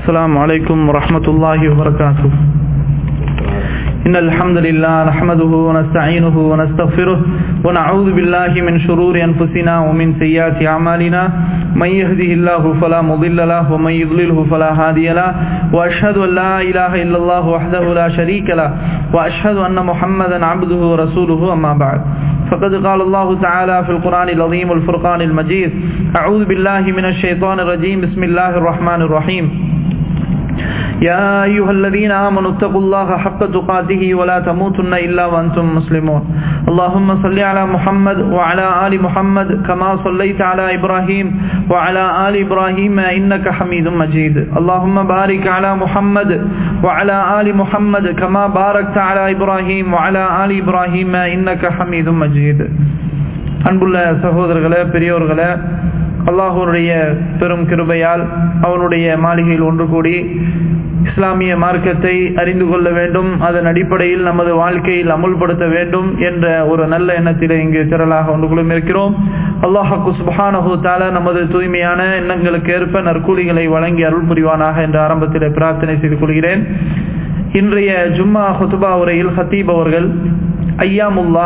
السلام عليكم ورحمة الله وبركاته إن الحمد لله نحمده ونستعينه ونستغفره ونعوذ بالله من شرور أنفسنا ومن سيئات أعمالنا من يهده الله فلا مضل له ومن يضلله فلا هادي له وأشهد أن لا إله إلا الله وحده لا شريك له وأشهد أن محمدا عبده ورسوله أما بعد فقد قال الله تعالى في القرآن العظيم الفرقان المجيد أعوذ بالله من الشيطان الرجيم بسم الله الرحمن الرحيم يا أيها الذين آمنوا اتقوا الله حق تقاته ولا تموتن إلا وأنتم مسلمون اللهم صل على محمد وعلى آل محمد كما صليت على إبراهيم وعلى آل إبراهيم إنك حميد مجيد اللهم بارك على محمد وعلى آل محمد كما باركت على إبراهيم وعلى آل إبراهيم إنك حميد مجيد அன்புள்ள சகோதரர்களே பெரியோர்களே அல்லாஹூருடைய பெரும் கிருபையால் அவனுடைய மாளிகையில் ஒன்று கூடி இஸ்லாமிய மார்க்கத்தை அறிந்து கொள்ள வேண்டும் அதன் அடிப்படையில் நமது வாழ்க்கையில் அமுல்படுத்த வேண்டும் என்ற ஒரு நல்ல எண்ணத்தில் இங்கு திரளாக ஒன்று குழும் இருக்கிறோம் அல்லாஹாக்கு சுபஹானஹூ தால நமது தூய்மையான எண்ணங்களுக்கு ஏற்ப நற்கூலிகளை வழங்கி அருள் புரிவானாக என்ற ஆரம்பத்தில் பிரார்த்தனை செய்து கொள்கிறேன் இன்றைய ஜும்மா ஹுத்துபா உரையில் ஹத்தீப் அவர்கள் ஐயாமுல்லா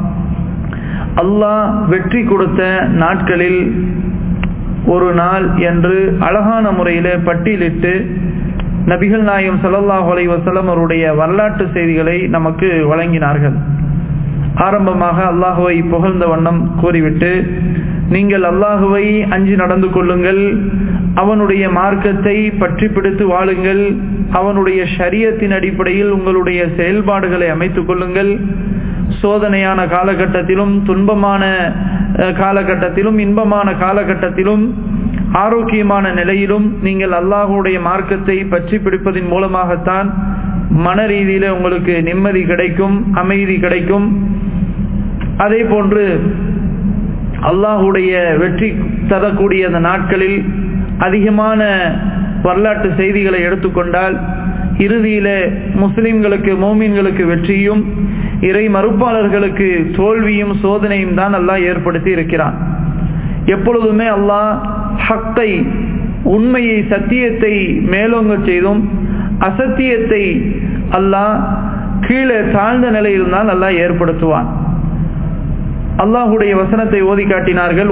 அல்லாஹ் வெற்றி கொடுத்த நாட்களில் ஒரு நாள் என்று அழகான முறையில பட்டியலிட்டு நபிகள் நாயம் சல்லாஹ் அலை வசலம் அவருடைய வரலாற்று செய்திகளை நமக்கு வழங்கினார்கள் ஆரம்பமாக அல்லாஹுவை புகழ்ந்த வண்ணம் கூறிவிட்டு நீங்கள் அல்லாஹுவை அஞ்சு நடந்து கொள்ளுங்கள் அவனுடைய மார்க்கத்தை பற்றி பிடித்து வாழுங்கள் அவனுடைய ஷரியத்தின் அடிப்படையில் உங்களுடைய செயல்பாடுகளை அமைத்துக் கொள்ளுங்கள் சோதனையான காலகட்டத்திலும் துன்பமான காலகட்டத்திலும் இன்பமான காலகட்டத்திலும் ஆரோக்கியமான நிலையிலும் நீங்கள் அல்லாஹுடைய மார்க்கத்தை பற்றி பிடிப்பதன் மூலமாகத்தான் மன ரீதியில உங்களுக்கு நிம்மதி கிடைக்கும் அமைதி கிடைக்கும் அதே போன்று அல்லாஹுடைய வெற்றி தரக்கூடிய அந்த நாட்களில் அதிகமான வரலாற்று செய்திகளை எடுத்துக்கொண்டால் இறுதியில முஸ்லிம்களுக்கு மோமீன்களுக்கு வெற்றியும் இறை மறுப்பாளர்களுக்கு தோல்வியும் சோதனையும் தான் அல்லாஹ் ஏற்படுத்தி இருக்கிறான் எப்பொழுதுமே அல்லாஹ் ஹக்கை உண்மையை சத்தியத்தை மேலோங்க செய்தும் அசத்தியத்தை அல்லாஹ் கீழே தாழ்ந்த நிலையில் தான் அல்லாஹ் ஏற்படுத்துவான் அல்லாஹுடைய வசனத்தை ஓதி காட்டினார்கள்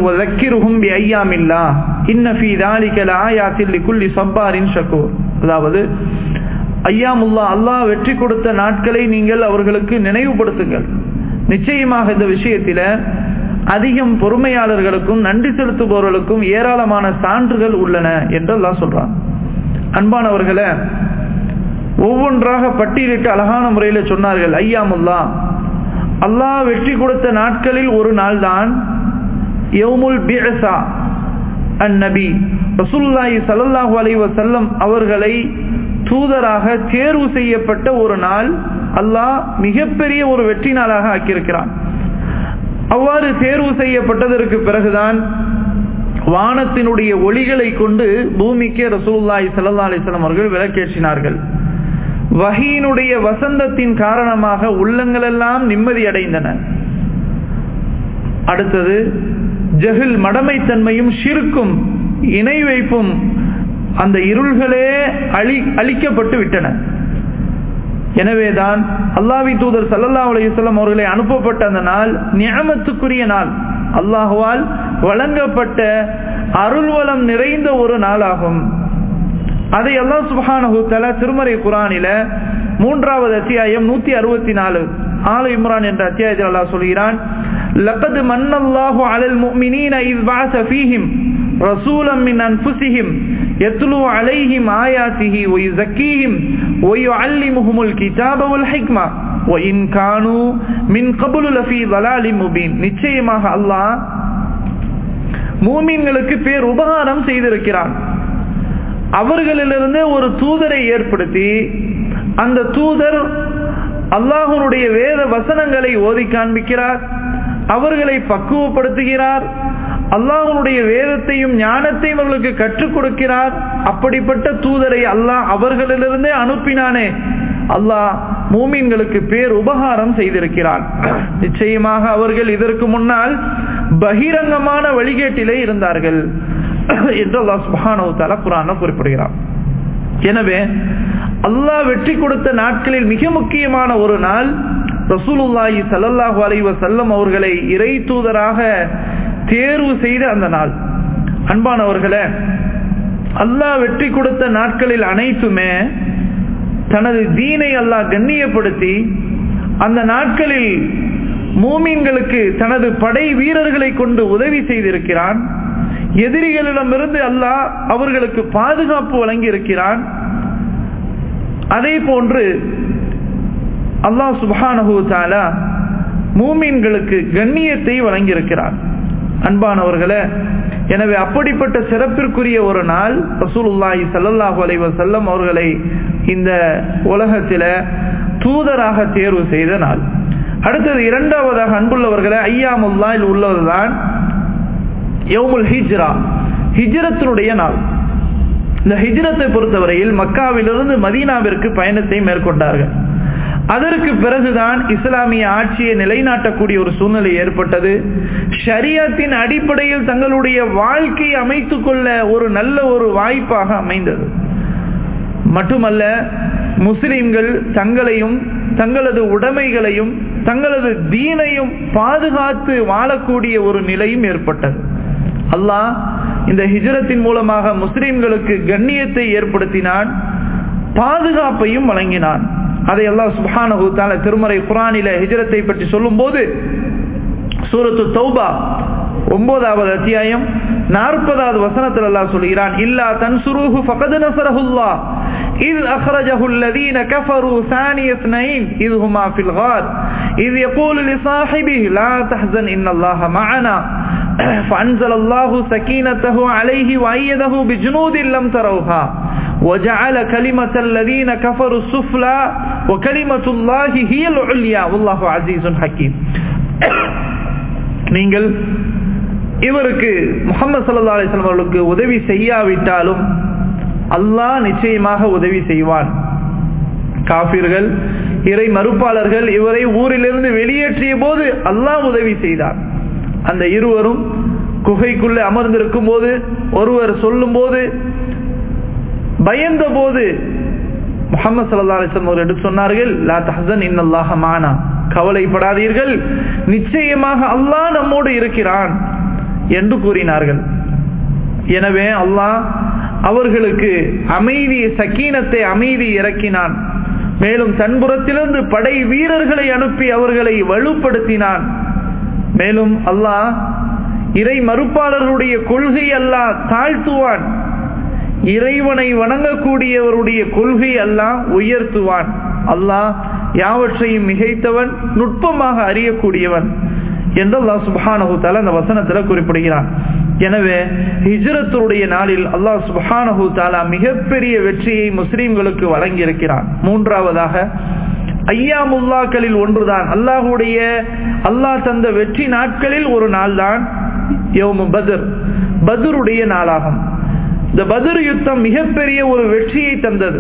அதாவது ஐயாமுல்லா அல்லாஹ் வெற்றி கொடுத்த நாட்களை நீங்கள் அவர்களுக்கு நினைவுபடுத்துங்கள் நிச்சயமாக இந்த விஷயத்தில அதிகம் பொறுமையாளர்களுக்கும் நன்றி செலுத்துபவர்களுக்கும் ஏராளமான சான்றுகள் உள்ளன என்று அல்லாஹ் சொல்றான் அன்பானவர்களை ஒவ்வொன்றாக பட்டியலிட்டு அழகான முறையில் சொன்னார்கள் ஐயாமுல்லா அல்லாஹ் வெற்றி கொடுத்த நாட்களில் ஒரு நாள் தான் யவுமுல் பிஅசா அந்நபி ரசூலுல்லாஹி ஸல்லல்லாஹு அலைஹி வஸல்லம் அவர்களை தூதராக தேர்வு செய்யப்பட்ட ஒரு நாள் அல்லாஹ் மிகப்பெரிய ஒரு வெற்றி நாளாக ஆக்கியிருக்கிறான் அவ்வாறு தேர்வு செய்யப்பட்டதற்கு பிறகுதான் வானத்தினுடைய ஒளிகளை கொண்டு பூமிக்கு ரசூல்லாய் சல்லா அலிஸ்லாம் அவர்கள் விளக்கேற்றினார்கள் வகையினுடைய வசந்தத்தின் காரணமாக உள்ளங்கள் எல்லாம் நிம்மதி அடைந்தன அடுத்தது ஜஹில் மடமைத்தன்மையும் ஷிர்க்கும் இணை வைப்பும் அந்த இருள்களே அழி அழிக்கப்பட்டு விட்டன எனவேதான் அல்லாவி தூதர் சல்லல்லா அலையுசல்லம் அவர்களை அனுப்பப்பட்ட அந்த நாள் நியமத்துக்குரிய நாள் அல்லாஹுவால் வழங்கப்பட்ட அருள்வளம் நிறைந்த ஒரு நாளாகும் அதை அல்லா சுபானு தல திருமறை குரானில மூன்றாவது அத்தியாயம் நூத்தி அறுபத்தி நாலு ஆலு இம்ரான் என்ற அத்தியாயத்தில் அல்லாஹ் சொல்கிறான் لقد من الله على المؤمنين إذ بعث فيهم رسولا من أنفسهم يتلو عليهم آياته ويزكيهم ويعلمهم الكتاب والحكمة وإن كانوا من قبل لفي ضلال مبين நிச்சயமாக அல்லாஹ் மூமின்களுக்கு பேர் உபகாரம் செய்திருக்கிறான் அவர்களிலிருந்து ஒரு தூதரை ஏற்படுத்தி அந்த தூதர் அல்லாஹனுடைய வேத வசனங்களை ஓதி காண்பிக்கிறார் அவர்களை பக்குவப்படுத்துகிறார் அல்லாஹனுடைய வேதத்தையும் ஞானத்தையும் அவர்களுக்கு கற்றுக் கொடுக்கிறார் அப்படிப்பட்ட தூதரை அல்லாஹ் அவர்களிலிருந்தே அனுப்பினானே அல்லாஹ் மூமீன்களுக்கு பேர் உபகாரம் செய்திருக்கிறான் நிச்சயமாக அவர்கள் இதற்கு முன்னால் பகிரங்கமான வழிகேட்டிலே இருந்தார்கள் என்று அல்லாஹ் சுபானவு தாலா குரான குறிப்பிடுகிறார் எனவே அல்லாஹ் வெற்றி கொடுத்த நாட்களில் மிக முக்கியமான ஒரு நாள் ரசூலுல்லாஹி சல்லல்லாஹு அலைஹி வஸல்லம் அவர்களை இறை தூதராக தேர்வு செய்த அந்த நாள் அன்பானவர்களே அல்லாஹ் வெற்றி கொடுத்த நாட்களில் அனைத்துமே தனது தீனை அல்லாஹ் கண்ணியப்படுத்தி அந்த நாட்களில் மூமீன்களுக்கு தனது படை வீரர்களை கொண்டு உதவி செய்திருக்கிறான் எதிரிகளிடமிருந்து அல்லாஹ் அவர்களுக்கு பாதுகாப்பு வழங்கி இருக்கிறான் அதே போன்று அல்லாஹ் சுபானஹூ தாலா மூமீன்களுக்கு கண்ணியத்தை வழங்கியிருக்கிறார் அன்பானவர்களே எனவே அப்படிப்பட்ட சிறப்பிற்குரிய ஒரு நாள் ரசூலுல்லாஹி சல்லல்லாஹு அலைஹி வஸல்லம் அவர்களை இந்த உலகத்தில தூதராக தேர்வு செய்த நாள் அடுத்தது இரண்டாவதாக அன்புள்ளவர்களே ஐயாமுல்லாயில் உள்ளதுதான் யவுமுல் ஹிஜ்ரா ஹிஜ்ரத்தினுடைய நாள் இந்த ஹிஜ்ரத்தை பொறுத்தவரையில் மக்காவிலிருந்து மதீனாவிற்கு பயணத்தை மேற்கொண்டார்கள் அதற்கு பிறகுதான் இஸ்லாமிய ஆட்சியை நிலைநாட்டக்கூடிய ஒரு சூழ்நிலை ஏற்பட்டது ஷரியத்தின் அடிப்படையில் தங்களுடைய வாழ்க்கையை அமைத்துக் கொள்ள ஒரு நல்ல ஒரு வாய்ப்பாக அமைந்தது மட்டுமல்ல முஸ்லிம்கள் தங்களையும் தங்களது உடைமைகளையும் தங்களது தீனையும் பாதுகாத்து வாழக்கூடிய ஒரு நிலையும் ஏற்பட்டது அல்லாஹ் இந்த ஹிஜரத்தின் மூலமாக முஸ்லிம்களுக்கு கண்ணியத்தை ஏற்படுத்தினான் பாதுகாப்பையும் வழங்கினான் அதை அல்லாஹ் சுபானு தால திருமறை குரானில ஹிஜரத்தை பற்றி சொல்லும் போது சூரத்து தௌபா ஒன்பதாவது அத்தியாயம் நாற்பதாவது வசனத்தில் அல்லாஹ் சொல்கிறான் இல்லா தன்சுருஹு ஃபகது நசரஹுல்லா إذ أخرجه الذين كفروا ثاني اثنين إذ هما في الغار إذ يقول لصاحبه لا تحزن إن الله معنا فأنزل الله سكينته عليه وأيده بجنود لم تروها وجعل كلمة الذين كفروا السفلى وكلمة الله هي العليا والله عزيز حكيم நீங்கள் இவருக்கு முகமது சல்லா அலிஸ்லாம் அவர்களுக்கு உதவி செய்யாவிட்டாலும் அல்லாஹ் நிச்சயமாக உதவி செய்வான் காபிர்கள் இறை மறுப்பாளர்கள் இவரை ஊரிலிருந்து வெளியேற்றிய போது அல்லாஹ் உதவி செய்தார் அந்த இருவரும் குகைக்குள்ளே அமர்ந்திருக்கும் போது ஒருவர் சொல்லும் போது பயந்த போது முகமது சல்லா அலிஸ்லாம் அவர் எடுத்து சொன்னார்கள் லா தஹன் இன்னல்லாஹ மானா கவலைப்படாதீர்கள் நிச்சயமாக அல்லாஹ் நம்மோடு இருக்கிறான் என்று கூறினார்கள் எனவே அல்லாஹ் அவர்களுக்கு அமைதி சக்கீனத்தை அமைதி இறக்கினான் மேலும் தன்புறத்திலிருந்து படை வீரர்களை அனுப்பி அவர்களை வலுப்படுத்தினான் மேலும் அல்லாஹ் இறை மறுப்பாளர்களுடைய கொள்கை அல்லாஹ் தாழ்த்துவான் இறைவனை வணங்கக்கூடியவருடைய கொள்கை அல்லாஹ் உயர்த்துவான் அல்லாஹ் யாவற்றையும் மிகைத்தவன் நுட்பமாக அறியக்கூடியவன் என்று அல்லாஹ் சுபானஹு தாலா அந்த வசனத்துல குறிப்பிடுகிறான் எனவே ஹிஜ்ரத்துடைய நாளில் அல்லாஹ் சுபானஹு தாலா மிகப்பெரிய வெற்றியை முஸ்லீம்களுக்கு வழங்கி இருக்கிறான் மூன்றாவதாக ஐயாமுல்லாக்களில் ஒன்றுதான் அல்லாஹுடைய அல்லாஹ் தந்த வெற்றி நாட்களில் ஒரு நாள் தான் பதர் பதருடைய நாளாகும் இந்த பதர் யுத்தம் மிகப்பெரிய ஒரு வெற்றியை தந்தது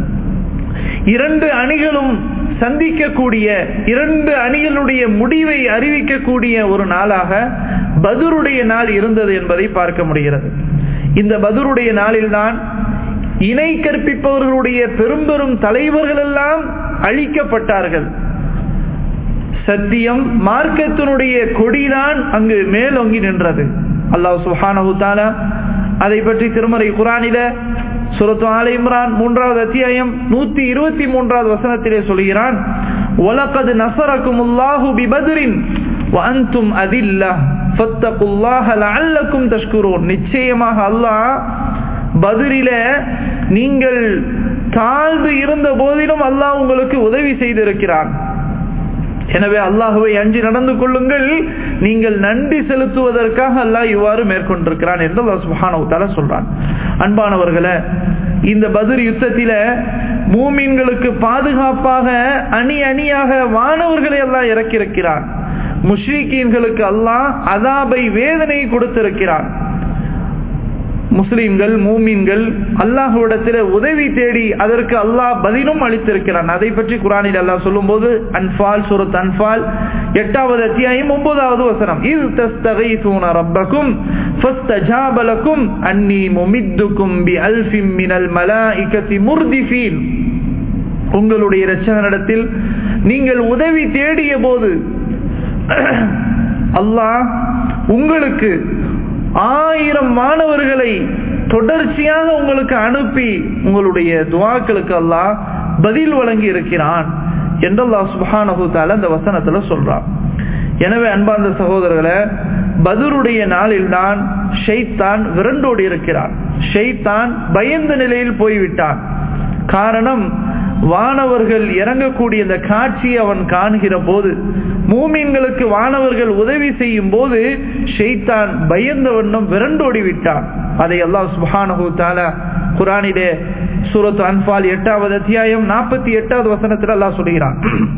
இரண்டு அணிகளும் சந்திக்கக்கூடிய இரண்டு அணிகளுடைய முடிவை அறிவிக்கக்கூடிய ஒரு நாளாக பதுருடைய நாள் இருந்தது என்பதை பார்க்க முடிகிறது இந்த பதுருடைய நாளில்தான் இணை கற்பிப்பவர்களுடைய பெரும் பெரும் தலைவர்கள் எல்லாம் அழிக்கப்பட்டார்கள் சத்தியம் மார்க்கத்தினுடைய கொடிதான் அங்கு மேலோங்கி நின்றது அல்லாஹ் சுஹானஹு தாலா அதை பற்றி திருமறை குரானில சுரத்து ஆல இம்ரான் மூன்றாவது அத்தியாயம் நூத்தி இருபத்தி மூன்றாவது வசனத்திலே சொல்கிறான் ஒலகது நசரக்கும் உல்லாஹு பிபதுரின் வஅன்தும் அதில்லா ஃபத்தகுல்லாஹ லஅல்லக்கும் தஷ்குரூன் நிச்சயமாக அல்லாஹ் பதிரில நீங்கள் தாழ்ந்து இருந்த போதிலும் அல்லாஹ் உங்களுக்கு உதவி செய்திருக்கிறான் எனவே அல்லாஹுவை அஞ்சி நடந்து கொள்ளுங்கள் நீங்கள் நன்றி செலுத்துவதற்காக அல்லாஹ் இவ்வாறு மேற்கொண்டிருக்கிறான் என்று அல்லாஹ் சுஹானவுத்தால சொல்றான் அன்பானவர்களே இந்த பதிர் யுத்தத்தில மூமீன்களுக்கு பாதுகாப்பாக அணி அணியாக வானவர்களை எல்லாம் இறக்கியிருக்கிறான் முஷ்ரீக்கீன்களுக்கு அல்லாஹ் அதாபை வேதனை கொடுத்திருக்கிறான் முஸ்லிம்கள் மூமீன்கள் அல்லாஹுவிடத்தில் உதவி தேடி அதற்கு அல்லாஹ் பதிலும் அளித்திருக்கிறான் அதை பற்றி குரானில் அல்லாஹ் சொல்லும் போது அன்பால் சுரத் அன்பால் எட்டாவது அத்தியாயம் ஒன்பதாவது வசனம் இது தஸ்தகைசூன ரப்பக்கும் فاستجاب لكم أني ممدكم بألف من الملائكة مردفين உங்களுடைய இரட்சகனிடத்தில் நீங்கள் உதவி தேடிய போது அல்லாஹ் உங்களுக்கு ஆயிரம் மாணவர்களை தொடர்ச்சியாக உங்களுக்கு அனுப்பி உங்களுடைய துவாக்களுக்கு அல்லாஹ் பதில் வழங்கி இருக்கிறான் என்று அல்லாஹ் சுபானு தால அந்த வசனத்துல சொல்றான் எனவே அன்பார்ந்த சகோதரர்களை பதுருடைய நாளில் தான் ஷெய்தான் விரண்டோடி இருக்கிறான் ஷெய்தான் பயந்த நிலையில் போய்விட்டான் காரணம் வானவர்கள் இறங்கக்கூடிய இந்த காட்சியை அவன் காண்கிற போது மூமீன்களுக்கு வானவர்கள் உதவி செய்யும் போது ஷெய்தான் பயந்த வண்ணம் விரண்டோடி விட்டான் அதை அல்லாஹ் சுபானு தாலா குரானிலே சூரத் அன்பால் எட்டாவது அத்தியாயம் நாற்பத்தி எட்டாவது வசனத்தில் அல்லாஹ் சொல்கிறான்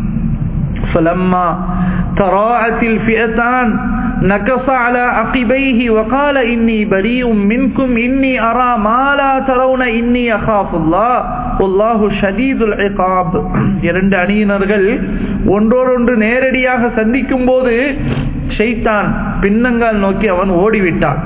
فلما تراءت الفئتان نكص على عقبيه وقال إني بريء منكم إني أرى ما لا ترون إني أخاف الله والله شديد العقاب இரண்டு அணியினர்கள் ஒன்றோடொன்று நேரடியாக சந்திக்கும் போது ஷைத்தான் பின்னங்கால் நோக்கி அவன் ஓடிவிட்டான்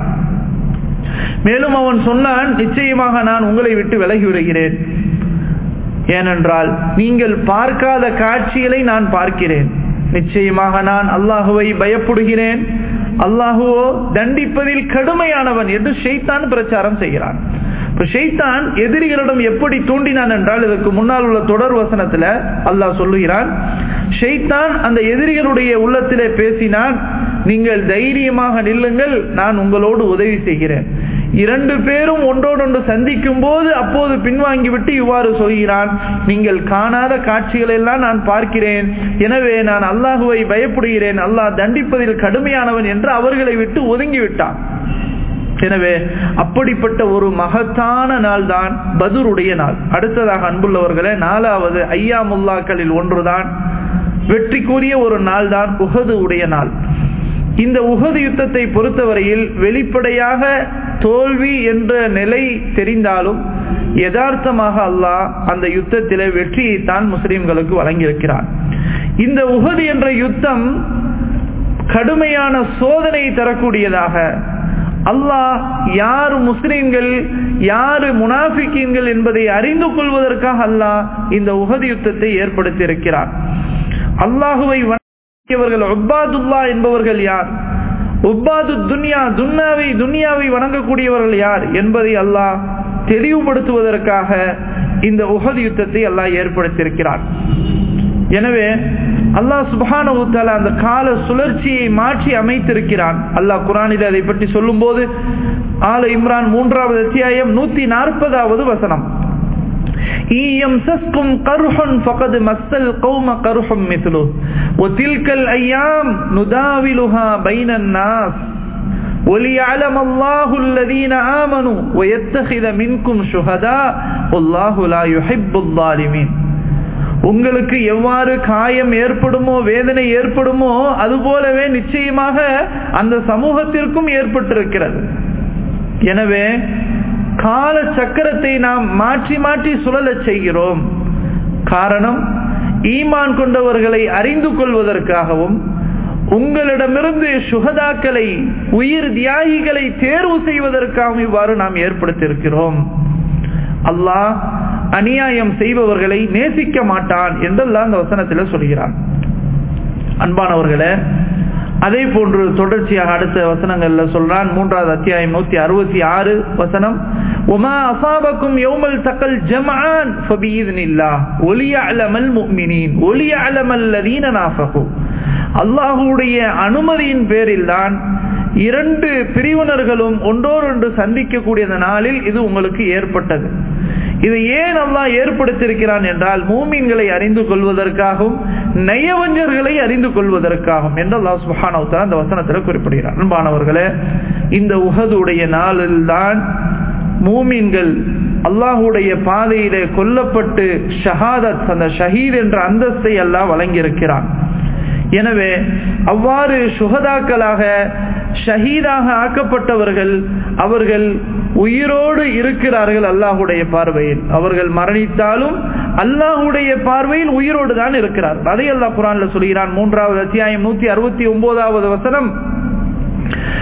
மேலும் அவன் சொன்னான் நிச்சயமாக நான் உங்களை விட்டு விலகி விடுகிறேன் ஏனென்றால் நீங்கள் பார்க்காத காட்சிகளை நான் பார்க்கிறேன் நிச்சயமாக நான் அல்லாஹுவை பயப்படுகிறேன் அல்லாஹுவோ தண்டிப்பதில் கடுமையானவன் என்று ஷெய்தான் பிரச்சாரம் செய்கிறான் ஷெய்தான் எதிரிகளிடம் எப்படி தூண்டினான் என்றால் இதற்கு முன்னால் உள்ள தொடர் வசனத்துல அல்லாஹ் சொல்லுகிறான் ஷெய்தான் அந்த எதிரிகளுடைய உள்ளத்திலே பேசினான் நீங்கள் தைரியமாக நில்லுங்கள் நான் உங்களோடு உதவி செய்கிறேன் இரண்டு பேரும் ஒன்றோடொன்று சந்திக்கும் போது அப்போது பின்வாங்கிவிட்டு இவ்வாறு சொல்கிறான் நீங்கள் காணாத காட்சிகள் எல்லாம் நான் பார்க்கிறேன் எனவே நான் அல்லாஹுவை பயப்படுகிறேன் அல்லாஹ் தண்டிப்பதில் கடுமையானவன் என்று அவர்களை விட்டு ஒதுங்கிவிட்டான் எனவே அப்படிப்பட்ட ஒரு மகத்தான நாள் தான் பதுருடைய நாள் அடுத்ததாக அன்புள்ளவர்களே நாலாவது ஐயாமுல்லாக்களில் ஒன்றுதான் வெற்றிக்குரிய ஒரு நாள் தான் உகது உடைய நாள் இந்த உகது யுத்தத்தை பொறுத்தவரையில் வெளிப்படையாக தோல்வி என்ற நிலை தெரிந்தாலும் யதார்த்தமாக அல்லாஹ் அந்த யுத்தத்திலே வெற்றியை தான் முஸ்லிம்களுக்கு வழங்கியிருக்கிறான் இந்த உகது என்ற யுத்தம் கடுமையான சோதனை தரக்கூடியதாக அல்லாஹ் யார் முஸ்லிம்கள் யாரு முனாஃபிக்கீன்கள் என்பதை அறிந்து கொள்வதற்காக அல்லாஹ் இந்த உகது யுத்தத்தை ஏற்படுத்தி இருக்கிறார் அல்லாஹுவை வணங்கியவர்கள் ஒப்பாதுல்லா என்பவர்கள் யார் உப்பாது துன்யா துன்னாவை துன்யாவை வணங்கக்கூடியவர்கள் யார் என்பதை அல்லாஹ் தெளிவுபடுத்துவதற்காக இந்த உகது யுத்தத்தை அல்லாஹ் ஏற்படுத்தியிருக்கிறார் எனவே அல்லாஹ் சுபான அந்த கால சுழற்சியை மாற்றி அமைத்திருக்கிறான் அல்லாஹ் குரானில் அதை பற்றி சொல்லும் போது ஆல இம்ரான் மூன்றாவது அத்தியாயம் நூத்தி நாற்பதாவது வசனம் يمسسكم قرح فقد مس القوم قرح مثله وتلك الأيام نداولها بين الناس وليعلم الله الذين آمنوا ويتخذ منكم شهداء والله لا يحب الظالمين உங்களுக்கு எவ்வாறு காயம் ஏற்படுமோ வேதனை ஏற்படுமோ அதுபோலவே நிச்சயமாக அந்த சமூகத்திற்கும் ஏற்பட்டிருக்கிறது எனவே கால சக்கரத்தை நாம் மாற்றி மாற்றி சுழலச் செய்கிறோம் காரணம் ஈமான் கொண்டவர்களை அறிந்து கொள்வதற்காகவும் உங்களிடமிருந்து சுகதாக்களை உயிர் தியாகிகளை தேர்வு செய்வதற்காகவும் இவ்வாறு நாம் ஏற்படுத்தியிருக்கிறோம் அல்லாஹ் அநியாயம் செய்பவர்களை நேசிக்க மாட்டான் என்றெல்லாம் அந்த வசனத்தில் சொல்கிறான் அன்பானவர்களே அதே போன்று தொடர்ச்சியாக அடுத்த வசனங்கள்ல சொல்றான் மூன்றாவது அத்தியாயம் நூத்தி அறுபத்தி ஆறு வசனம் உமா அசாபக்கும் யௌமல் தக்கல் ஜமான் ஃபபீதுனில்லா ஒலிய அலமல் முக்மினின் ஒலிய அலமல் லதீன நாஃபகு அல்லாஹுடைய அனுமதியின் பேரில் தான் இரண்டு பிரிவினர்களும் ஒன்றோடொன்று சந்திக்கக்கூடிய நாளில் இது உங்களுக்கு ஏற்பட்டது இது ஏன் அல்லாஹ் ஏற்படுத்தியிருக்கிறான் என்றால் மூமீன்களை அறிந்து கொள்வதற்காகவும் நயவஞ்சர்களை அறிந்து கொள்வதற்காகவும் என்று அல்லாஹ் சுஹானவத்தா அந்த வசனத்தில் குறிப்பிடுகிறார் அன்பானவர்களே இந்த உகதுடைய நாளில் தான் மூமீன்கள் அல்லாஹுடைய பாதையிலே கொல்லப்பட்டு ஷஹாதத் அந்த ஷஹீத் என்ற அந்தஸ்தை அல்லாஹ் வழங்கியிருக்கிறான் எனவே அவ்வாறு சுகதாக்களாக ஷஹீதாக ஆக்கப்பட்டவர்கள் அவர்கள் உயிரோடு இருக்கிறார்கள் அல்லாஹுடைய பார்வையில் அவர்கள் மரணித்தாலும் அல்லாஹுடைய பார்வையில் உயிரோடு தான் இருக்கிறார் அதை அல்லாஹ் குரான்ல சொல்கிறான் மூன்றாவது அத்தியாயம் நூத்தி அறுபத்தி ஒன்பதாவது வசனம்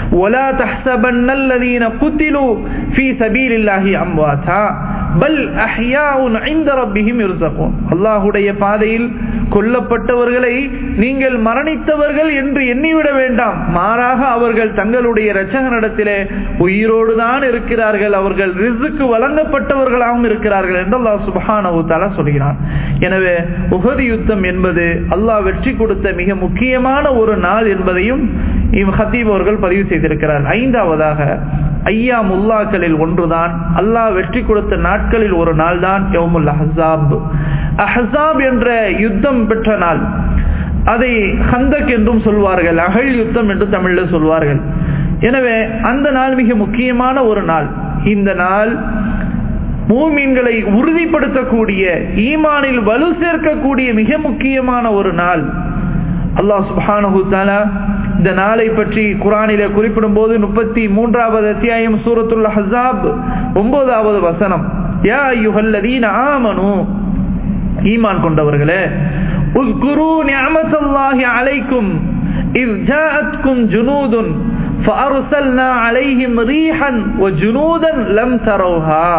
ولا تحسبن الذين قتلوا في سبيل الله امواتا பல் அஹ்யாஉன் عند ربهم يرزقون அல்லாஹ்வுடைய பாதையில் கொல்லப்பட்டவர்களை நீங்கள் மரணித்தவர்கள் என்று எண்ணிவிட வேண்டாம் மாறாக அவர்கள் தங்களுடைய இரட்சகனிடத்திலே உயிரோடு தான் இருக்கிறார்கள் அவர்கள் ரிசுக்கு வழங்கப்பட்டவர்களாகவும் இருக்கிறார்கள் என்று அல்லாஹ் சுபஹானஹு தஆலா சொல்கிறான் எனவே உஹது யுத்தம் என்பது அல்லாஹ் வெற்றி கொடுத்த மிக முக்கியமான ஒரு நாள் என்பதையும் ஹத்தீப் அவர்கள் பதிவு செய்திருக்கிறார் ஐந்தாவதாக ஐயா முல்லாக்களில் ஒன்றுதான் அல்லாஹ் வெற்றி கொடுத்த நாட்களில் ஒரு நாள் தான் யவுமுல் அஹசாப் அஹசாப் என்ற யுத்தம் பெற்ற நாள் அதை ஹந்தக் என்றும் சொல்வார்கள் அகழ் யுத்தம் என்று தமிழில் சொல்வார்கள் எனவே அந்த நாள் மிக முக்கியமான ஒரு நாள் இந்த நாள் மூமீன்களை உறுதிப்படுத்தக்கூடிய ஈமானில் வலு சேர்க்கக்கூடிய மிக முக்கியமான ஒரு நாள் அல்லாஹ் சுபானு தாலா இந்த நாளை பற்றி குரானில குறிப்பிடும் போது முப்பத்தி மூன்றாவது அத்தியாயம் சூரத்துல் ஹசாப் ஒன்பதாவது வசனம் யா யுஹல்லதீன ஆமனு ஈமான் கொண்டவர்களே உஸ்குரு நிஅமத்தல்லாஹி அலைக்கும் إذ جاءتكم جنود فأرسلنا عليهم ريحا وجنودا لم تروها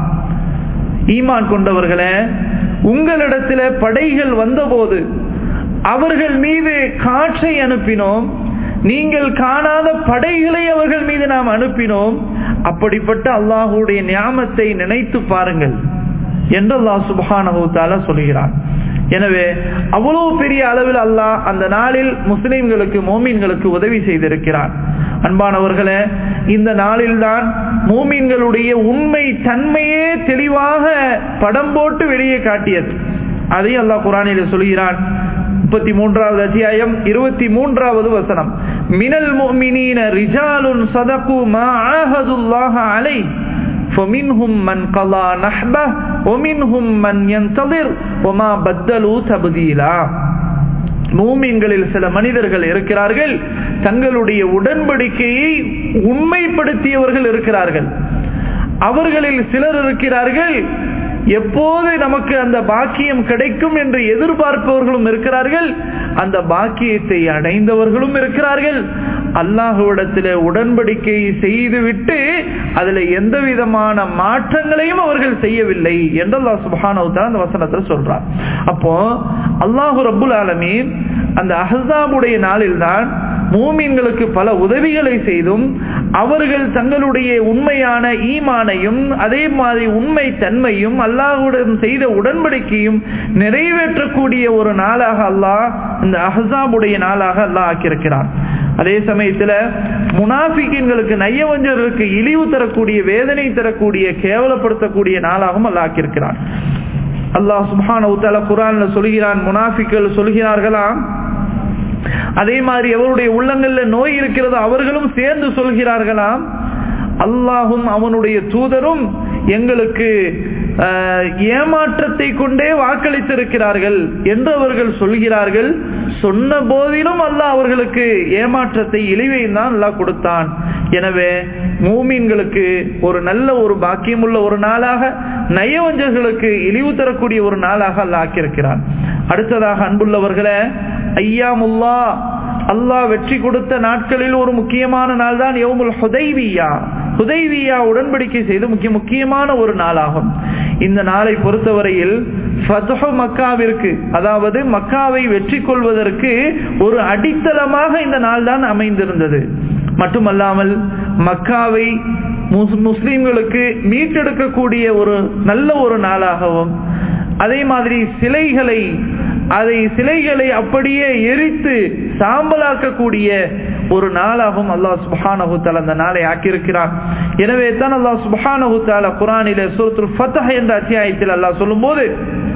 ஈமான் கொண்டவர்களே உங்களிடத்தில் படைகள் வந்தபோது அவர்கள் மீது காற்றை அனுப்பினோம் நீங்கள் காணாத படைகளை அவர்கள் மீது நாம் அனுப்பினோம் அப்படிப்பட்ட அல்லாஹுடைய ஞாபத்தை நினைத்து பாருங்கள் என்று அல்லாஹ் சுபானஹூத்தால சொல்கிறான் எனவே அவ்வளவு பெரிய அளவில் அல்லாஹ் அந்த நாளில் முஸ்லிம்களுக்கு மோமீன்களுக்கு உதவி செய்திருக்கிறான் அன்பானவர்களே இந்த நாளில்தான் மூமீன்களுடைய உண்மை தன்மையே தெளிவாக படம் போட்டு வெளியே காட்டியது அதையும் அல்லாஹ் குரானில் சொல்கிறான் முப்பத்தி மூன்றாவது அத்தியாயம் இருபத்தி மூன்றாவது வசனம் மினல் முஃமினீன ரிஜாலுன் சதகு மா ஆஹதுல்லாஹ அலை فمنهم من قضى نحبه ومنهم من ينتظر وما بدلوا تبديلا மூமின்களில் சில மனிதர்கள் இருக்கிறார்கள் தங்களுடைய உடன்படிக்கையை உண்மைப்படுத்தியவர்கள் இருக்கிறார்கள் அவர்களில் சிலர் இருக்கிறார்கள் எப்போது நமக்கு அந்த பாக்கியம் கிடைக்கும் என்று எதிர்பார்ப்பவர்களும் இருக்கிறார்கள் அந்த பாக்கியத்தை அடைந்தவர்களும் இருக்கிறார்கள் அல்லாஹுவிடத்தில் உடன்படிக்கை செய்துவிட்டு அதுல எந்த விதமான மாற்றங்களையும் அவர்கள் செய்யவில்லை என்று அல்லாஹ் சுபானவுத்தான் அந்த வசனத்தில் சொல்றார் அப்போ அல்லாஹு ரபுல் ஆலமீன் அந்த அஹசாபுடைய நாளில்தான் மூமீன்களுக்கு பல உதவிகளை செய்தும் அவர்கள் தங்களுடைய உண்மையான ஈமானையும் அதே மாதிரி உண்மை தன்மையும் அல்லாஹுடன் செய்த உடன்படிக்கையும் நிறைவேற்றக்கூடிய ஒரு நாளாக அல்லாஹ் இந்த அஹசாபுடைய நாளாக அல்லாஹ் ஆக்கியிருக்கிறான் அதே சமயத்துல முனாஃபிக்கின்களுக்கு நையவஞ்சர்களுக்கு இழிவு தரக்கூடிய வேதனை தரக்கூடிய கேவலப்படுத்தக்கூடிய நாளாகவும் அல்லாஹ் ஆக்கியிருக்கிறான் அல்லாஹ் சுபான உத்தால குரான்ல சொல்கிறான் முனாஃபிக்கள் சொல்கிறார்களாம் அதே மாதிரி எவருடைய உள்ளங்கள்ல நோய் இருக்கிறதோ அவர்களும் சேர்ந்து சொல்கிறார்களாம் அல்லாஹும் அவனுடைய தூதரும் எங்களுக்கு ஏமாற்றத்தை கொண்டே வாக்களித்திருக்கிறார்கள் என்று அவர்கள் சொல்கிறார்கள் சொன்ன போதிலும் அல்லாஹ் அவர்களுக்கு ஏமாற்றத்தை இழிவையும் தான் அல்லாஹ் கொடுத்தான் எனவே மூமீன்களுக்கு ஒரு நல்ல ஒரு பாக்கியமுள்ள ஒரு நாளாக நயவஞ்சர்களுக்கு இழிவு தரக்கூடிய ஒரு நாளாக அல்லாஹ் ஆக்கியிருக்கிறான் அடுத்ததாக அன்புள்ளவர்களே ஐயாமுல்லா அல்லாஹ் வெற்றி கொடுத்த நாட்களில் ஒரு முக்கியமான நாள் தான் யவுமுல் ஹுதைவியா ஹுதைவியா உடன்படிக்கை செய்து முக்கிய முக்கியமான ஒரு நாளாகும் இந்த நாளை பொறுத்தவரையில் ஃபத்ஹு மக்காவிற்கு அதாவது மக்காவை வெற்றி கொள்வதற்கு ஒரு அடித்தளமாக இந்த நாள் தான் அமைந்திருந்தது மட்டுமல்லாமல் மக்காவை முஸ்லிம்களுக்கு மீட்டெடுக்கக்கூடிய ஒரு நல்ல ஒரு நாளாகவும் அதே மாதிரி சிலைகளை அதை சிலைகளை அப்படியே எரித்து சாம்பலாக்கக்கூடிய ஒரு நாளாகவும் அல்லாஹ் சுபஹானஹு தால அந்த நாளை ஆக்கியிருக்கிறான் எனவே தான் அல்லாஹ் சுபஹானஹு தால குரானிலே சூரத்துல் ஃபத்ஹ் என்ற அத்தியாயத்தில் அல்லாஹ் சொல்லும்போது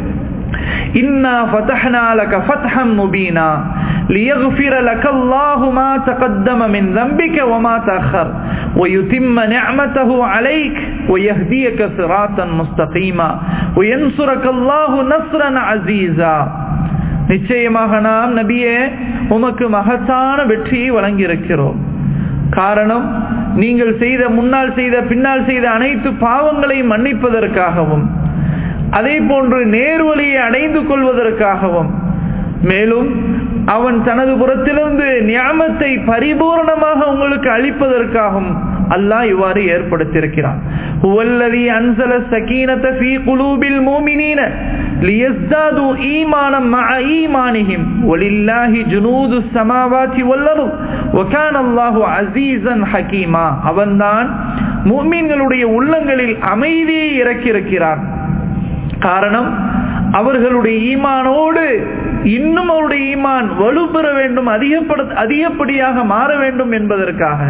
இன்னா ஃபதஹ்னா லக ஃபத்ஹம் முபீனா ليغفر لك الله ما تقدم من ذنبك وما تأخر ويتم نعمته عليك ويهديك صراطا مستقيما وينصرك الله نصرا عزيزا நிச்சயமாக நாம் நபியே உமக்கு மகத்தான வெற்றியை வழங்கியிருக்கிறோம் காரணம் நீங்கள் செய்த முன்னால் செய்த பின்னால் செய்த அனைத்து பாவங்களையும் மன்னிப்பதற்காகவும் அதே போன்று நேர்வழியை அடைந்து கொள்வதற்காகவும் மேலும் அவன் தனது புறத்திலிருந்து ஞாமத்தை பரிபூர்ணமாக உங்களுக்கு அளிப்பதற்காகவும் அல்லாஹ் இவ்வாறு ஏற்படுத்தியிருக்கிறான் ஹுவல்லதி அன்சல சகீனத ஃபீ குலூபில் மூமினீன லியஸ்தாது ஈமானம் மஅ ஈமானிஹிம் வலில்லாஹி ஜுனூது ஸமாவாதி வல் அர்த் வகான அல்லாஹு அஸீஸன் ஹகீமா அவன்தான் மூமின்களுடைய உள்ளங்களில் அமைதியை இறக்கியிருக்கிறான் காரணம் அவர்களுடைய ஈமானோடு இன்னும் அவருடைய ஈமான் வலுப்பெற வேண்டும் அதிகப்பட அதிகப்படியாக மாற வேண்டும் என்பதற்காக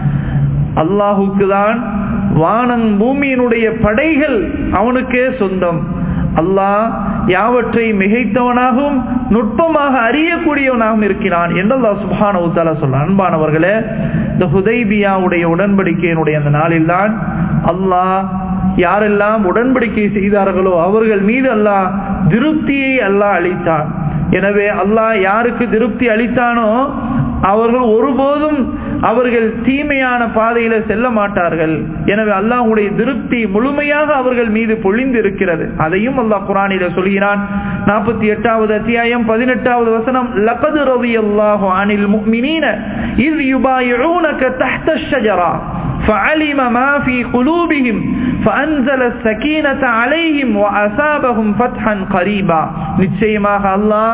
அல்லாஹுக்கு தான் வானன் பூமியினுடைய படைகள் அவனுக்கே சொந்தம் அல்லாஹ் யாவற்றை மிகைத்தவனாகவும் நுட்பமாக அறியக்கூடியவனாகவும் இருக்கிறான் என்று அல்லாஹ் சுபான உத்தாலா சொல்ற அன்பானவர்களே இந்த ஹுதைபியாவுடைய உடன்படிக்கையினுடைய அந்த நாளில்தான் அல்லாஹ் யாரெல்லாம் உடன்படிக்கை செய்தார்களோ அவர்கள் மீது அல்லாஹ் திருப்தியை அல்லாஹ் அளித்தான் எனவே அல்லாஹ் யாருக்கு திருப்தி அளித்தானோ அவர்கள் ஒருபோதும் அவர்கள் தீமையான பாதையில செல்ல மாட்டார்கள் எனவே அல்லாஹுடைய திருப்தி முழுமையாக அவர்கள் மீது பொழிந்து இருக்கிறது அதையும் அல்லாஹ் குரானில சொல்கிறான் நாற்பத்தி எட்டாவது அத்தியாயம் பதினெட்டாவது வசனம் லகது ரவி அல்லாஹு அனில் முக்மினீன இஸ் யுபாயிஊனக தஹ்த ஷஜரா فعلم ما في قلوبهم فأنزل السكينة عليهم وأصابهم فتحا قريبا நிச்சயமாக அல்லாஹ்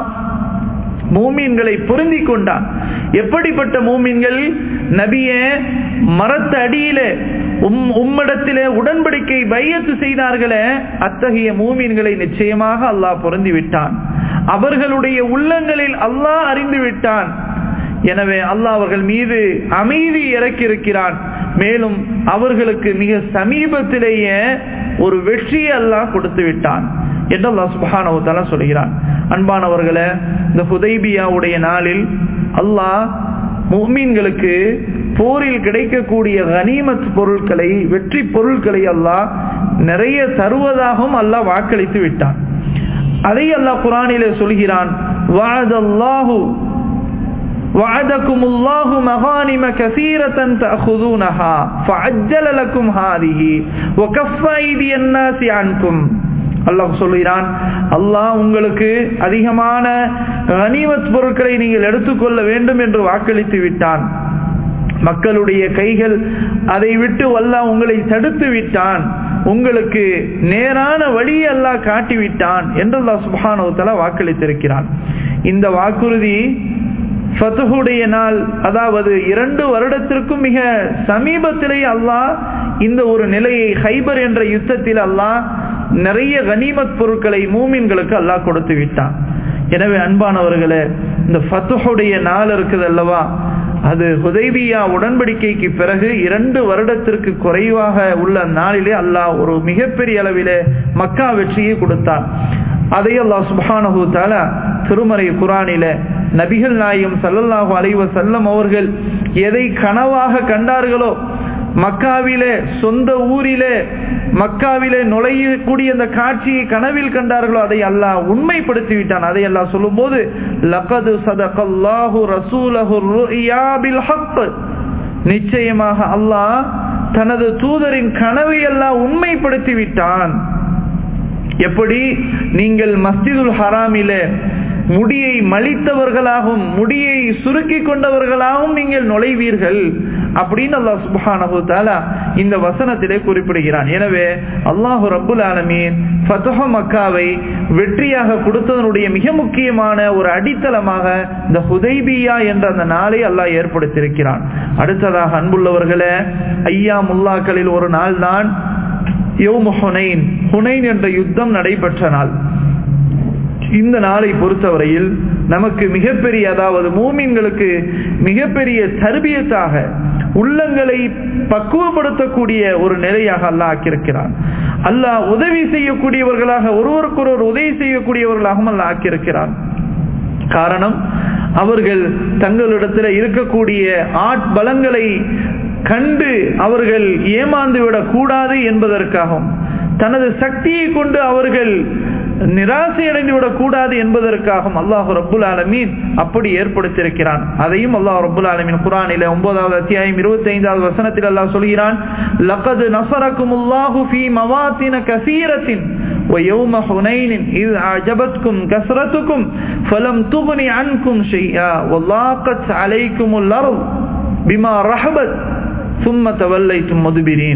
மூமீன்களை பொருந்தி கொண்டான் எப்படிப்பட்ட மூமீன்கள் நபியே மரத்த அடியில உம் உம்மிடத்திலே உடன்படிக்கை பையத்து செய்தார்களே அத்தகைய மூமீன்களை நிச்சயமாக அல்லாஹ் பொருந்தி விட்டான் அவர்களுடைய உள்ளங்களில் அல்லாஹ் அறிந்து விட்டான் எனவே அல்லாஹ் அவர்கள் மீது அமைதி இறக்கியிருக்கிறான் மேலும் அவர்களுக்கு மிக சமீபத்திலேயே ஒரு வெற்றியை அல்லாஹ் கொடுத்து விட்டான் என்று அல்லாஹ் சுபானவத்தால சொல்கிறான் அன்பானவர்களே இந்த ஹுதைபியாவுடைய நாளில் அல்லாஹ் முஹ்மீன்களுக்கு போரில் கிடைக்கக்கூடிய கனிமத் பொருட்களை வெற்றி பொருட்களை அல்லாஹ் நிறைய தருவதாகவும் அல்லாஹ் வாக்களித்து விட்டான் அதை அல்லாஹ் குரானிலே சொல்கிறான் வாதல்லாஹு وعدكم الله مغانم كثيرة تأخذونها فعجل لكم هذه وكف أيدي الناس عنكم அல்லாஹ் சொல்கிறான் அல்லாஹ் உங்களுக்கு அதிகமான கனிமத் பொருட்களை நீங்கள் எடுத்துக்கொள்ள வேண்டும் என்று வாக்களித்து விட்டான் மக்களுடைய கைகள் அதை விட்டு அல்லாஹ் உங்களை தடுத்து விட்டான் உங்களுக்கு நேரான வழி அல்லாஹ் காட்டிவிட்டான் என்று அல்லாஹ் சுபானவத்தலா வாக்களித்திருக்கிறான் இந்த வாக்குறுதி ஃபத்துடைய நாள் அதாவது இரண்டு வருடத்திற்கும் மிக சமீபத்திலே அல்லாஹ் இந்த ஒரு நிலையை ஹைபர் என்ற யுத்தத்தில் அல்லாஹ் நிறைய கனிமத் பொருட்களை மூமின்களுக்கு அல்லாஹ் கொடுத்து விட்டான் எனவே அன்பானவர்களே இந்த ஃபத்துடைய நாள் இருக்குது அல்லவா அது ஹுதைபியா உடன்படிக்கைக்கு பிறகு இரண்டு வருடத்திற்கு குறைவாக உள்ள நாளிலே அல்லாஹ் ஒரு மிகப்பெரிய அளவிலே மக்கா வெற்றியை கொடுத்தான் அதை அல்லாஹ் சுபானஹூ தால திருமறை குரானில நபிகள் நாயும் சல்லல்லாஹு அலைவ செல்லம் அவர்கள் எதை கனவாக கண்டார்களோ மக்காவிலே சொந்த ஊரிலே மக்காவிலே நுழையக்கூடிய அந்த காட்சியை கனவில் கண்டார்களோ அதை அல்லாஹ் உண்மைப்படுத்தி விட்டான் அதை அல்லாஹ் சொல்லும் போது லகது சதகல்லாஹு ரசூலஹு ருயா பில் ஹக் நிச்சயமாக அல்லாஹ் தனது தூதரின் கனவை எல்லாம் உண்மைப்படுத்தி விட்டான் எப்படி நீங்கள் மஸ்ஜிதுல் ஹராமிலே முடியை மலித்தவர்களாகவும் முடியை சுருக்கி கொண்டவர்களாகவும் நீங்கள் நுழைவீர்கள் அப்படின்னு அல்லாஹ் சுபஹானஹு தாலா இந்த வசனத்திலே குறிப்பிடுகிறான் எனவே அல்லாஹு ரப்புல் ஆலமீன் ஃபத்ஹ மக்காவை வெற்றியாக கொடுத்ததனுடைய மிக முக்கியமான ஒரு அடித்தளமாக இந்த ஹுதைபியா என்ற அந்த நாளை அல்லாஹ் ஏற்படுத்தியிருக்கிறான் அடுத்ததாக அன்புள்ளவர்களே ஐயா முல்லாக்களில் ஒரு நாள் தான் யோமு ஹுனைன் ஹுனைன் என்ற யுத்தம் நடைபெற்ற நாள் இந்த நாளை பொறுத்தவரையில் நமக்கு மிகப்பெரிய அதாவது மூமின்களுக்கு மிகப்பெரிய தர்பியத்தாக உள்ளங்களை பக்குவப்படுத்தக்கூடிய ஒரு நிலையாக அல்லாஹ் ஆக்கியிருக்கிறான் அல்லாஹ் உதவி செய்யக்கூடியவர்களாக ஒருவருக்கொருவர் உதவி செய்யக்கூடியவர்களாகவும் அல்லாஹ் ஆக்கியிருக்கிறான் காரணம் அவர்கள் தங்களிடத்தில் இருக்கக்கூடிய ஆட்பலங்களை கண்டு அவர்கள் ஏமாந்து விடக் கூடாது என்பதற்காகவும் தனது சக்தியை கொண்டு அவர்கள் நிராசை அடைந்து விடக்கூடாது என்பதற்காகவும் அல்லாஹு ரப்புல் ஆலமீன் அப்படி ஏற்படுத்தியிருக்கிறான் அதையும் அல்லாஹ் ரப்புல் ஆலமீன் குரானில ஒன்பதாவது அத்தியாயம் இருபத்தி ஐந்தாவது வசனத்தில் அல்லாஹ் சொல்கிறான் லக்கது நசரக்கும் அல்லாஹு ஃபி மவாத்தின கசீரத்தின் ويوم حنين إذ أعجبتكم كثرتكم فلم تغن عنكم شيئا وضاقت عليكم الأرض بما رحبت ثم توليتم مدبرين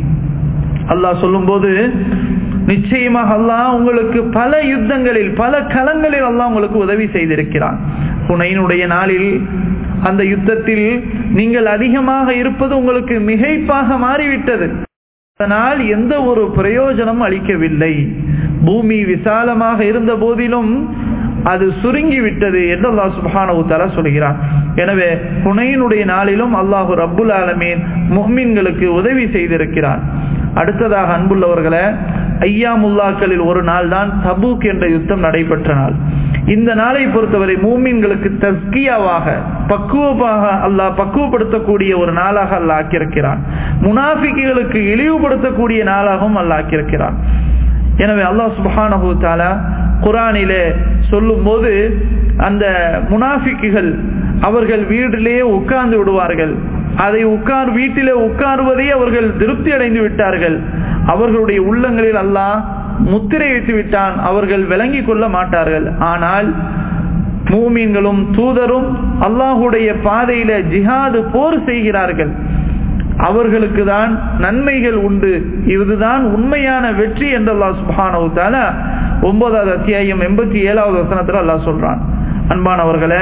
அல்லாஹ் சொல்லும்போது நிச்சயமாக அல்லாஹ் உங்களுக்கு பல யுத்தங்களில் பல களங்களில் அல்லாஹ் உங்களுக்கு உதவி செய்திருக்கிறான் புனையினுடைய நாளில் அந்த யுத்தத்தில் நீங்கள் அதிகமாக இருப்பது உங்களுக்கு மிகைப்பாக மாறிவிட்டது அதனால் எந்த ஒரு பிரயோஜனம் அளிக்கவில்லை பூமி விசாலமாக இருந்த போதிலும் அது சுருங்கி விட்டது என்று அல்லாஹ் சுபானவு தலா சொல்கிறான் எனவே புனையினுடைய நாளிலும் அல்லாஹு ரப்புல் ஆலமீன் முஹ்மின்களுக்கு உதவி செய்திருக்கிறான் அடுத்ததாக அன்புள்ளவர்களை ஐயாமுல்லாக்களில் ஒரு நாள் தான் தபூக் என்ற யுத்தம் நடைபெற்ற நாள் இந்த நாளை பொறுத்தவரை மூமின்களுக்கு தஸ்கியாவாக பக்குவமாக அல்லாஹ் பக்குவப்படுத்தக்கூடிய ஒரு நாளாக அல்லாஹ் ஆக்கியிருக்கிறான் முனாஃபிக்குகளுக்கு இழிவுபடுத்தக்கூடிய நாளாகவும் அல்லாஹ் ஆக்கியிருக்கிறான் எனவே அல்லாஹ் சுபஹானஹு தாலா குரானிலே சொல்லும் போது அந்த முனாஃபிக்குகள் அவர்கள் வீட்டிலே உட்கார்ந்து விடுவார்கள் அதை உட்கார் வீட்டிலே உட்காருவதை அவர்கள் திருப்தி அடைந்து விட்டார்கள் அவர்களுடைய உள்ளங்களில் அல்லாஹ் முத்திரை வைத்து விட்டான் அவர்கள் விளங்கி கொள்ள மாட்டார்கள் ஆனால் மூமீன்களும் தூதரும் அல்லாஹுடைய பாதையில ஜிஹாது போர் செய்கிறார்கள் அவர்களுக்கு தான் நன்மைகள் உண்டு இதுதான் உண்மையான வெற்றி என்று அல்லாஹ் சுபானவு தால ஒன்பதாவது அத்தியாயம் எண்பத்தி ஏழாவது வசனத்தில் அல்லாஹ் சொல்றான் அன்பானவர்களே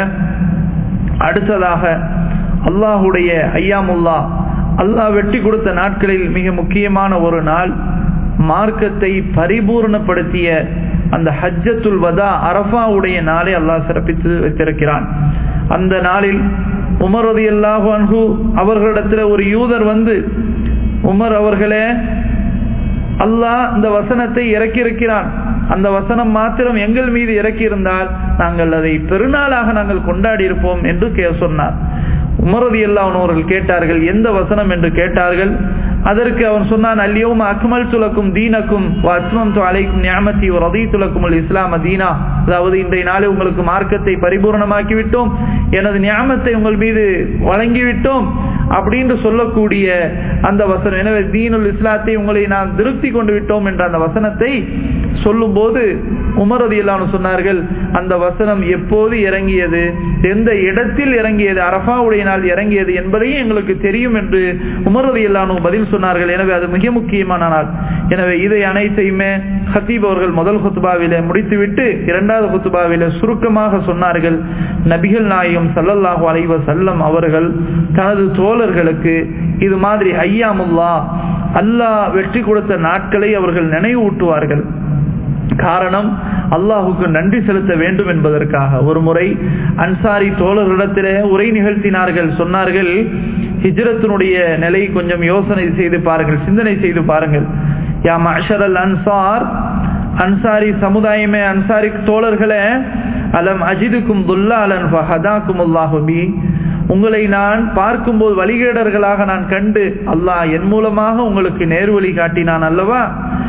அடுத்ததாக அல்லாஹுடைய ஐயாமுல்லா அல்லாஹ் வெட்டி கொடுத்த நாட்களில் மிக முக்கியமான ஒரு நாள் மார்க்கத்தை பரிபூர்ணப்படுத்திய அந்த ஹஜ்ஜத்துல் வதா அரஃபாவுடைய நாளை அல்லாஹ் சிறப்பித்து வைத்திருக்கிறான் அந்த நாளில் உமர் ரதி அல்லாஹு அன்ஹு அவர்களிடத்தில் ஒரு யூதர் வந்து உமர் அவர்களே அல்லாஹ் இந்த வசனத்தை இறக்கியிருக்கிறான் அந்த வசனம் மாத்திரம் எங்கள் மீது இறக்கியிருந்தால் நாங்கள் அதை பெருநாளாக நாங்கள் கொண்டாடி இருப்போம் என்று கே சொன்னார் உமரதி அவர்கள் கேட்டார்கள் எந்த வசனம் என்று கேட்டார்கள் அதற்கு அவன் சொன்னான் அல்லியோம் அக்மல் துலக்கும் தீனக்கும் அஸ்மம் அலைக்கும் ஞாமத்தி ரதி துலக்கும் இஸ்லாம தீனா அதாவது இன்றைய நாளை உங்களுக்கு மார்க்கத்தை பரிபூர்ணமாக்கி விட்டோம் எனது ஞாமத்தை உங்கள் மீது வழங்கிவிட்டோம் அப்படின்னு சொல்லக்கூடிய அந்த வசனம் எனவே தீனுல் இஸ்லாத்தை உங்களை நான் திருப்தி கொண்டு விட்டோம் என்ற அந்த வசனத்தை சொல்லும் போது உமரதி எல்லாம் சொன்னார்கள் அந்த வசனம் எப்போது இறங்கியது எந்த இடத்தில் இறங்கியது அரபாவுடைய நாள் இறங்கியது என்பதையும் எங்களுக்கு தெரியும் என்று உமரதி எல்லாம் பதில் சொன்னார்கள் எனவே அது மிக முக்கியமான நாள் எனவே இதை அனைத்தையுமே ஹத்தீப் அவர்கள் முதல் குத்துபாவில முடித்துவிட்டு இரண்டாவது குத்துபாவில சுருக்கமாக சொன்னார்கள் நபிகள் நாயகம் சல்லல்லாஹு அலைவ செல்லம் அவர்கள் தனது தோழர்களுக்கு இது மாதிரி ஐயாமுல்லா அல்லாஹ் வெற்றி கொடுத்த நாட்களை அவர்கள் நினைவூட்டுவார்கள் காரணம் அல்லாஹுக்கு நன்றி செலுத்த வேண்டும் என்பதற்காக ஒரு முறை அன்சாரி தோழர்களிடத்திலே உரை நிகழ்த்தினார்கள் சொன்னார்கள் ஹிஜ்ரத்தினுடைய நிலை கொஞ்சம் யோசனை செய்து பாருங்கள் சிந்தனை செய்து பாருங்கள் யா மஷரல் அன்சார் அன்சாரி சமுதாயமே அன்சாரி தோழர்களே அலம் அஜிதுக்கும் துல்லாலன் ஃபஹதாக்கும் அல்லாஹுபி உங்களை நான் பார்க்கும்போது வழிகேடர்களாக நான் கண்டு அல்லாஹ் என் மூலமாக உங்களுக்கு நேர்வழி காட்டினான் அல்லவா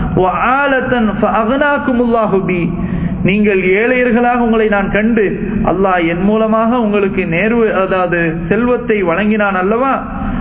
நீங்கள் ஏழையர்களாக உங்களை நான் கண்டு அல்லாஹ் என் மூலமாக உங்களுக்கு நேர்வு அதாவது செல்வத்தை வழங்கினான் அல்லவா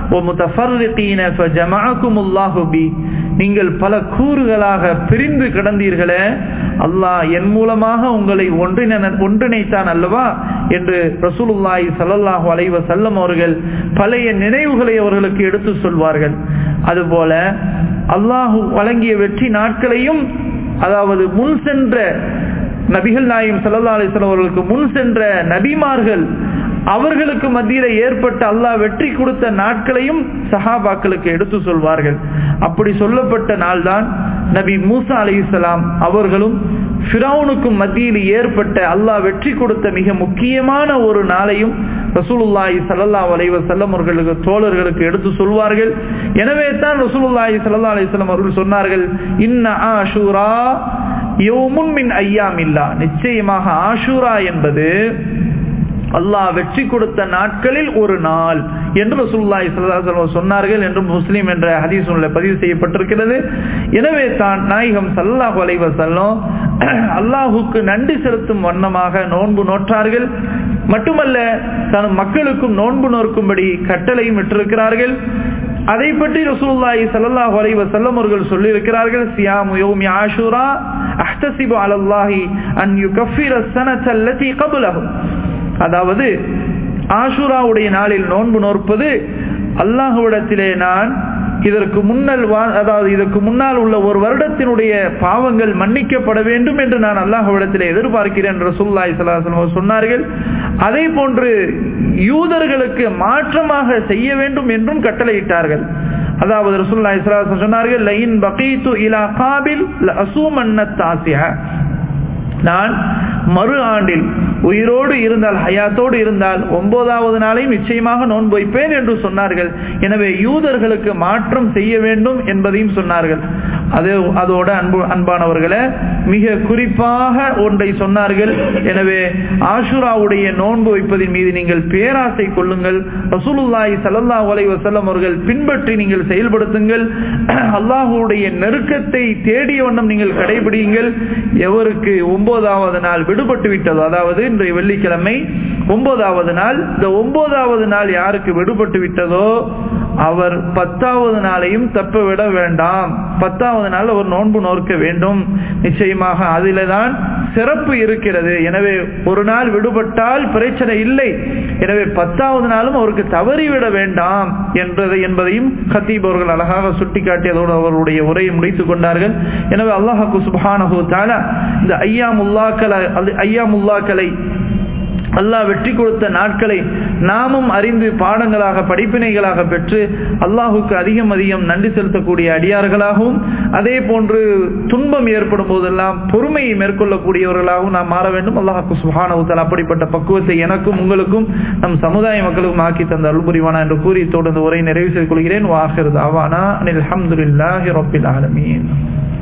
நீங்கள் பல கூறுகளாக பிரிந்து கிடந்தீர்களே அல்லாஹ் என் மூலமாக உங்களை ஒன்றின ஒன்றிணைத்தான் அல்லவா என்று ரசூலுல்லாஹி சல்லாஹூ அலைவ செல்லம் அவர்கள் பழைய நினைவுகளை அவர்களுக்கு எடுத்து சொல்வார்கள் அதுபோல அல்லாஹு வழங்கிய வெற்றி நாட்களையும் அதாவது முன் சென்ற நபிகள் நாயும் சல்லா அலிஸ்லாம் அவர்களுக்கு முன் சென்ற நபிமார்கள் அவர்களுக்கு மத்தியில ஏற்பட்ட அல்லாஹ் வெற்றி கொடுத்த நாட்களையும் சஹாபாக்களுக்கு எடுத்து சொல்வார்கள் அப்படி சொல்லப்பட்ட நாள்தான் நபி மூசா அலி இஸ்லாம் அவர்களும் ஃபிரௌனுக்கும் மத்தியில் ஏற்பட்ட அல்லாஹ் வெற்றி கொடுத்த மிக முக்கியமான ஒரு நாளையும் ரசூலுல்லாஹி சல்லா அலைவ செல்லம் அவர்களுக்கு தோழர்களுக்கு எடுத்து சொல்வார்கள் எனவே தான் ரசூலுல்லாஹி சல்லா அலிஸ்லாம் அவர்கள் சொன்னார்கள் இன்ன ஆஷூரா யோமுன் மின் ஐயாம் இல்லா நிச்சயமாக ஆஷூரா என்பது அல்லாஹ் வெற்றி கொடுத்த நாட்களில் ஒரு நாள் என்று ரசூல்லாய் சொன்னார்கள் என்று முஸ்லீம் என்ற ஹதீஸ் பதிவு செய்யப்பட்டிருக்கிறது எனவே தான் நாயகம் சல்லாஹ் அலைவ செல்லம் அல்லாஹுக்கு நன்றி செலுத்தும் வண்ணமாக நோன்பு நோற்றார்கள் மட்டுமல்ல தன் மக்களுக்கும் நோன்பு நோக்கும்படி கட்டளையும் விட்டிருக்கிறார்கள் அதை பற்றி ரசூலுல்லாஹி ஸல்லல்லாஹு அலைஹி வஸல்லம் அவர்கள் சொல்லியிருக்கிறார்கள் சியாமு யௌமி ஆஷூரா அஹ்தஸிபு அலல்லாஹி அன் யுகஃபிர ஸனத அல்லதி கப்லஹு அதாவது ஆஷூராவுடைய நாளில் நோன்பு நோற்பது அல்லாஹ்விடத்திலே நான் இதற்கு முன்னல் அதாவது இதற்கு முன்னால் உள்ள ஒரு வருடத்தினுடைய பாவங்கள் மன்னிக்கப்பட வேண்டும் என்று நான் அல்லாஹ்விடத்தில் எதிர்பார்க்கிறேன் என்று சொல்லாய் சலாசலம் சொன்னார்கள் அதே போன்று யூதர்களுக்கு மாற்றமாக செய்ய வேண்டும் என்றும் கட்டளையிட்டார்கள் அதாவது ரசூல்லா இஸ்லாசன் சொன்னார்கள் லைன் பகீத்து இலா காபில் அசூமன்னத்தாசியா நான் மறு ஆண்டில் உயிரோடு இருந்தால் ஹயாத்தோடு இருந்தால் ஒன்பதாவது நாளையும் நிச்சயமாக நோன்பு வைப்பேன் என்று சொன்னார்கள் எனவே யூதர்களுக்கு மாற்றம் செய்ய வேண்டும் என்பதையும் சொன்னார்கள் அது அதோட அன்பு அன்பானவர்களை மிக குறிப்பாக ஒன்றை சொன்னார்கள் எனவே ஆஷுராவுடைய நோன்பு வைப்பதின் மீது நீங்கள் பேராசை கொள்ளுங்கள் ரசூலுல்லாஹி ஸல்லல்லாஹு அலைஹி வஸல்லம் அவர்கள் பின்பற்றி நீங்கள் செயல்படுத்துங்கள் அல்லாஹ்வுடைய நெருக்கத்தை தேடிய வண்ணம் நீங்கள் கடைபிடியுங்கள் எவருக்கு ஒன்பதாவது நாள் விடுபட்டு விட்டதோ அதாவது இன்றைய வெள்ளிக்கிழமை ஒன்பதாவது நாள் இந்த ஒன்பதாவது நாள் யாருக்கு விடுபட்டு விட்டதோ அவர் பத்தாவது நாளையும் தப்ப விட வேண்டாம் பத்தாவது நாள் அவர் நோன்பு நோக்க வேண்டும் நிச்சயமாக அதில தான் சிறப்பு இருக்கிறது எனவே ஒரு நாள் விடுபட்டால் பிரச்சனை இல்லை எனவே பத்தாவது நாளும் அவருக்கு தவறிவிட வேண்டாம் என்றதை என்பதையும் ஹத்தீப் அவர்கள் அழகாக சுட்டிக்காட்டியதோடு அவருடைய உரையை முடித்துக் கொண்டார்கள் எனவே அல்லாஹாக்கு சுபானஹு தாலா இந்த ஐயா முல்லாக்களை ஐயா முல்லாக்களை அல்லாஹ் வெற்றி கொடுத்த நாட்களை நாமும் அறிந்து பாடங்களாக படிப்பினைகளாக பெற்று அல்லாஹுக்கு அதிகம் அதிகம் நன்றி செலுத்தக்கூடிய அடியார்களாகவும் அதே போன்று துன்பம் ஏற்படும் போதெல்லாம் பொறுமையை மேற்கொள்ளக்கூடியவர்களாகவும் நாம் மாற வேண்டும் அல்லாஹுக்கு சுஹானவுத்தல் அப்படிப்பட்ட பக்குவத்தை எனக்கும் உங்களுக்கும் நம் சமுதாய மக்களுக்கும் ஆக்கி தந்த அல்புரிவானா என்று கூறி தொடர்ந்து உரை நிறைவு செய்து கொள்கிறேன் வாஹிர் தாவானா அனில் அஹமதுல்லாஹி ரபில் ஆலமீன்